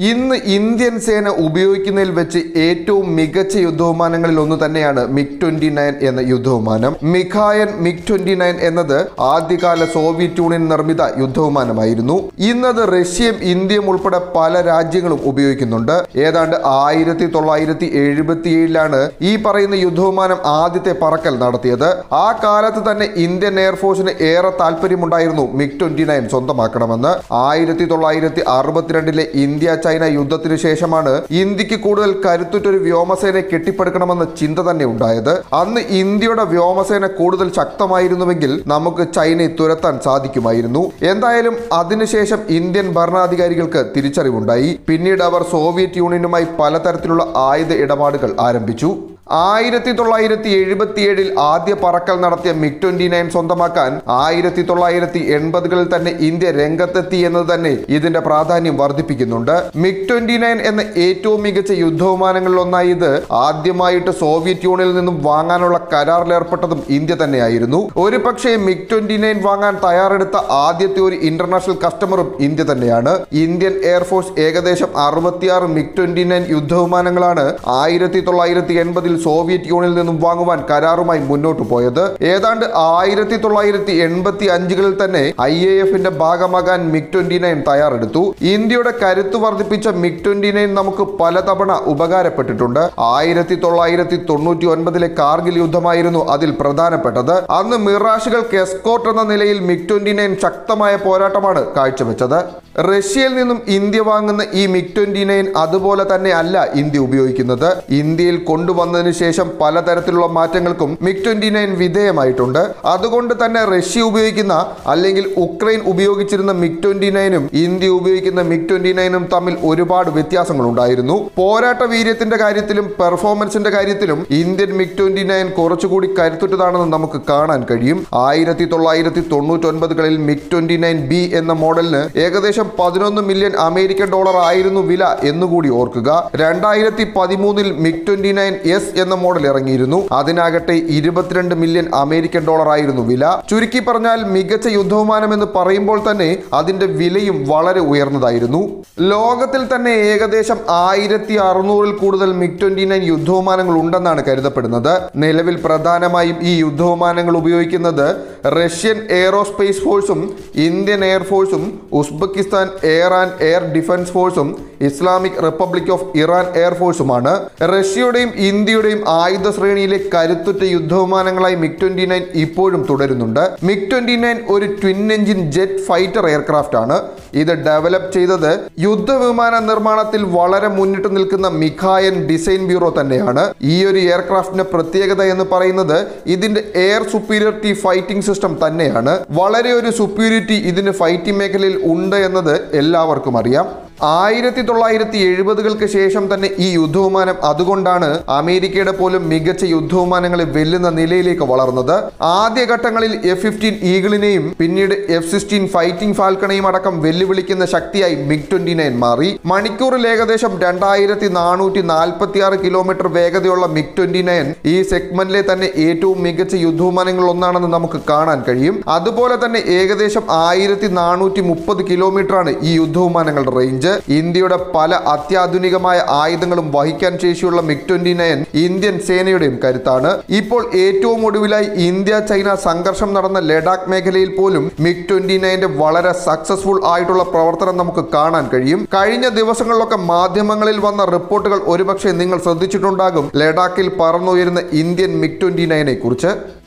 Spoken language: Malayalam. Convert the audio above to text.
ഇന്ന് ഇന്ത്യൻ സേന ഉപയോഗിക്കുന്നതിൽ വെച്ച് ഏറ്റവും മികച്ച യുദ്ധവിമാനങ്ങളിൽ ഒന്ന് തന്നെയാണ് മിഗ് ട്വന്റി നയൻ എന്ന യുദ്ധവിമാനം മിഖായൻ മിഗ് ട്വന്റി നയൻ എന്നത് ആദ്യകാല സോവിയറ്റ് യൂണിയൻ നിർമ്മിത യുദ്ധവിമാനമായിരുന്നു ഇന്നത് റഷ്യയും ഇന്ത്യയും ഉൾപ്പെടെ പല രാജ്യങ്ങളും ഉപയോഗിക്കുന്നുണ്ട് ഏതാണ്ട് ആയിരത്തി തൊള്ളായിരത്തി എഴുപത്തി ഏഴിലാണ് ഈ പറയുന്ന യുദ്ധവിമാനം ആദ്യത്തെ പറക്കൽ നടത്തിയത് ആ കാലത്ത് തന്നെ ഇന്ത്യൻ എയർഫോഴ്സിന് ഏറെ താല്പര്യമുണ്ടായിരുന്നു മിഗ് ട്വന്റി നയൻ സ്വന്തമാക്കണമെന്ന് ആയിരത്തി തൊള്ളായിരത്തി അറുപത്തിരണ്ടിലെ ഇന്ത്യ ചൈന യുദ്ധത്തിന് ശേഷമാണ് ഇന്ത്യക്ക് കൂടുതൽ കരുത്തുറ്റൊരു വ്യോമസേനയെ കെട്ടിപ്പടുക്കണമെന്ന ചിന്ത തന്നെ ഉണ്ടായത് അന്ന് ഇന്ത്യയുടെ വ്യോമസേന കൂടുതൽ ശക്തമായിരുന്നുവെങ്കിൽ നമുക്ക് ചൈനയെ തുരത്താൻ സാധിക്കുമായിരുന്നു എന്തായാലും അതിനുശേഷം ഇന്ത്യൻ ഭരണാധികാരികൾക്ക് തിരിച്ചറിവുണ്ടായി പിന്നീട് അവർ സോവിയറ്റ് യൂണിയനുമായി പലതരത്തിലുള്ള ആയുധ ഇടപാടുകൾ ആരംഭിച്ചു ആയിരത്തി തൊള്ളായിരത്തി എഴുപത്തിയേഴിൽ ആദ്യ പറക്കൽ നടത്തിയ മിഗ് ട്വന്റി നയൻ സ്വന്തമാക്കാൻ ആയിരത്തി തൊള്ളായിരത്തി എൺപതുകളിൽ തന്നെ ഇന്ത്യ രംഗത്തെത്തി എന്നത് തന്നെ ഇതിന്റെ പ്രാധാന്യം വർദ്ധിപ്പിക്കുന്നുണ്ട് മിഗ് ട്വന്റി നയൻ എന്ന ഏറ്റവും മികച്ച യുദ്ധവിമാനങ്ങളിൽ ഒന്നായി ഇത് ആദ്യമായിട്ട് സോവിയറ്റ് യൂണിയനിൽ നിന്നും വാങ്ങാനുള്ള കരാറിൽ ഏർപ്പെട്ടതും ഇന്ത്യ തന്നെയായിരുന്നു ഒരു പക്ഷേ മിഗ് ട്വന്റി നയൻ വാങ്ങാൻ തയ്യാറെടുത്ത ആദ്യത്തെ ഒരു ഇന്റർനാഷണൽ കസ്റ്റമറും ഇന്ത്യ തന്നെയാണ് ഇന്ത്യൻ എയർഫോഴ്സ് ഏകദേശം അറുപത്തിയാറ് മിഗ് ട്വന്റി നയൻ യുദ്ധവിമാനങ്ങളാണ് ആയിരത്തി തൊള്ളായിരത്തി എൺപതിൽ സോവിയറ്റ് യൂണിയനിൽ നിന്നും വാങ്ങുവാൻ കരാറുമായി മുന്നോട്ട് പോയത് ഏതാണ്ട് ആയിരത്തി തൊള്ളായിരത്തി എൺപത്തി അഞ്ചുകളിൽ തന്നെ ഐ എ എഫിന്റെ ഭാഗമാകാൻ മിഗ് ട്വന്റി നയൻ തയ്യാറെടുത്തു ഇന്ത്യയുടെ കരുത്ത് വർദ്ധിപ്പിച്ച മിഗ് ട്വന്റി നയൻ നമുക്ക് പലതവണ ഉപകാരപ്പെട്ടിട്ടുണ്ട് ആയിരത്തി തൊള്ളായിരത്തി തൊണ്ണൂറ്റി ഒൻപതിലെ കാർഗിൽ യുദ്ധമായിരുന്നു അതിൽ പ്രധാനപ്പെട്ടത് അന്ന് മിറാഷുകൾക്ക് എസ്കോർട്ട് എന്ന നിലയിൽ മിഗ് ട്വന്റി നയൻ ശക്തമായ പോരാട്ടമാണ് കാഴ്ചവെച്ചത് റഷ്യയിൽ നിന്നും ഇന്ത്യ വാങ്ങുന്ന ഈ മിഗ് ട്വന്റി നയൻ അതുപോലെ തന്നെ അല്ല ഇന്ത്യ ഉപയോഗിക്കുന്നത് ഇന്ത്യയിൽ കൊണ്ടുവന്നതിന് ശേഷം പലതരത്തിലുള്ള മാറ്റങ്ങൾക്കും മിഗ് ട്വന്റി നയൻ വിധേയമായിട്ടുണ്ട് അതുകൊണ്ട് തന്നെ റഷ്യ ഉപയോഗിക്കുന്ന അല്ലെങ്കിൽ ഉക്രൈൻ ഉപയോഗിച്ചിരുന്ന മിഗ് ട്വന്റി നയനും ഇന്ത്യ ഉപയോഗിക്കുന്ന മിഗ് ട്വന്റി നയനും തമ്മിൽ ഒരുപാട് വ്യത്യാസങ്ങൾ ഉണ്ടായിരുന്നു പോരാട്ട വീര്യത്തിന്റെ കാര്യത്തിലും പെർഫോമൻസിന്റെ കാര്യത്തിലും ഇന്ത്യൻ മിഗ് ട്വന്റി നയൻ കുറച്ചുകൂടി കരുത്തുറ്റതാണെന്ന് നമുക്ക് കാണാൻ കഴിയും ആയിരത്തി തൊള്ളായിരത്തി തൊണ്ണൂറ്റി ഒൻപതുകളിൽ മിഗ് ട്വന്റി നയൻ ബി എന്ന മോഡലിന് ഏകദേശം പതിനൊന്ന് മില്യൺ അമേരിക്കൻ ഡോളർ ആയിരുന്നു വില എന്നുകൂടി ഓർക്കുക രണ്ടായിരത്തി പതിമൂന്നിൽ മിഗ് ട്വന്റി നയൻ എസ് എന്ന മോഡൽ ഇറങ്ങിയിരുന്നു അതിനാകട്ടെ ഇരുപത്തിരണ്ട് മില്യൺ അമേരിക്കൻ ഡോളർ ആയിരുന്നു വില ചുരുക്കി പറഞ്ഞാൽ മികച്ച യുദ്ധവിമാനം എന്ന് പറയുമ്പോൾ തന്നെ അതിന്റെ വിലയും വളരെ ഉയർന്നതായിരുന്നു ലോകത്തിൽ തന്നെ ഏകദേശം ആയിരത്തി അറുന്നൂറിൽ കൂടുതൽ മിഗ് ട്വന്റി നയൻ യുദ്ധവിമാനങ്ങൾ ഉണ്ടെന്നാണ് കരുതപ്പെടുന്നത് നിലവിൽ പ്രധാനമായും ഈ യുദ്ധവിമാനങ്ങൾ ഉപയോഗിക്കുന്നത് റഷ്യൻ എയറോസ്പേസ് ഫോഴ്സും ഇന്ത്യൻ എയർഫോഴ്സും Uzbekistan air and air defence ഫോഴ്സും ഇസ്ലാമിക് റിപ്പബ്ലിക് ഓഫ് ഇറാൻ എയർഫോഴ്സുമാണ് റഷ്യയുടെയും ഇന്ത്യയുടെയും ആയുധ ശ്രേണിയിലെ കരുത്തുറ്റ യുദ്ധവിമാനങ്ങളായി മിഗ് ട്വന്റി നയൻ ഇപ്പോഴും തുടരുന്നുണ്ട് മിഗ് ട്വന്റി നയൻ ഒരു twin engine jet fighter aircraft ആണ് ഇത് ഡെവലപ്പ് ചെയ്തത് യുദ്ധവിമാന നിർമ്മാണത്തിൽ വളരെ മുന്നിട്ട് നിൽക്കുന്ന മിഖായൻ ഡിസൈൻ ബ്യൂറോ തന്നെയാണ് ഈ ഒരു എയർക്രാഫ്റ്റിന്റെ പ്രത്യേകത എന്ന് പറയുന്നത് ഇതിന്റെ എയർ സുപ്പീരിയറിറ്റി ഫൈറ്റിംഗ് സിസ്റ്റം തന്നെയാണ് വളരെ ഒരു സുപ്പീരിയറിറ്റി ഇതിന് ഫൈറ്റിംഗ് മേഖലയിൽ ഉണ്ട് എന്നത് എല്ലാവർക്കും അറിയാം ആയിരത്തി തൊള്ളായിരത്തി എഴുപതുകൾക്ക് ശേഷം തന്നെ ഈ യുദ്ധവിമാനം അതുകൊണ്ടാണ് അമേരിക്കയുടെ പോലും മികച്ച യുദ്ധവിമാനങ്ങളെ വെല്ലുന്ന നിലയിലേക്ക് വളർന്നത് ആദ്യഘട്ടങ്ങളിൽ എഫ് ഫിഫ്റ്റീൻ ഈഗിളിനെയും പിന്നീട് എഫ് സിക്സ്റ്റീൻ ഫൈറ്റിംഗ് ഫാൽക്കണെയും അടക്കം വെല്ലുവിളിക്കുന്ന ശക്തിയായി മിഗ് ട്വന്റി നയൻ മാറി മണിക്കൂറിൽ ഏകദേശം രണ്ടായിരത്തി നാനൂറ്റി നാൽപ്പത്തി ആറ് കിലോമീറ്റർ വേഗതയുള്ള മിഗ് ട്വന്റി നയൻ ഈ സെഗ്മെന്റിലെ തന്നെ ഏറ്റവും മികച്ച യുദ്ധവിമാനങ്ങളിൽ ഒന്നാണെന്ന് നമുക്ക് കാണാൻ കഴിയും അതുപോലെ തന്നെ ഏകദേശം ആയിരത്തി നാനൂറ്റി മുപ്പത് കിലോമീറ്റർ ആണ് ഈ യുദ്ധവിമാനങ്ങളുടെ റേഞ്ച് ഇന്ത്യയുടെ പല അത്യാധുനികമായ ആയുധങ്ങളും വഹിക്കാൻ ശേഷിയുള്ള മിഗ് ട്വന്റി നയൻ ഇന്ത്യൻ സേനയുടെയും കരുത്താണ് ഇപ്പോൾ ഏറ്റവും ഒടുവിലായി ഇന്ത്യ ചൈന സംഘർഷം നടന്ന ലഡാക്ക് മേഖലയിൽ പോലും മിഗ് ട്വന്റി നയന്റെ വളരെ സക്സസ്ഫുൾ ആയിട്ടുള്ള പ്രവർത്തനം നമുക്ക് കാണാൻ കഴിയും കഴിഞ്ഞ ദിവസങ്ങളിലൊക്കെ മാധ്യമങ്ങളിൽ വന്ന റിപ്പോർട്ടുകൾ ഒരുപക്ഷെ നിങ്ങൾ ശ്രദ്ധിച്ചിട്ടുണ്ടാകും ലഡാക്കിൽ പറന്നുയരുന്ന ഇന്ത്യൻ മിഗ് ട്വന്റി നയനെ കുറിച്ച്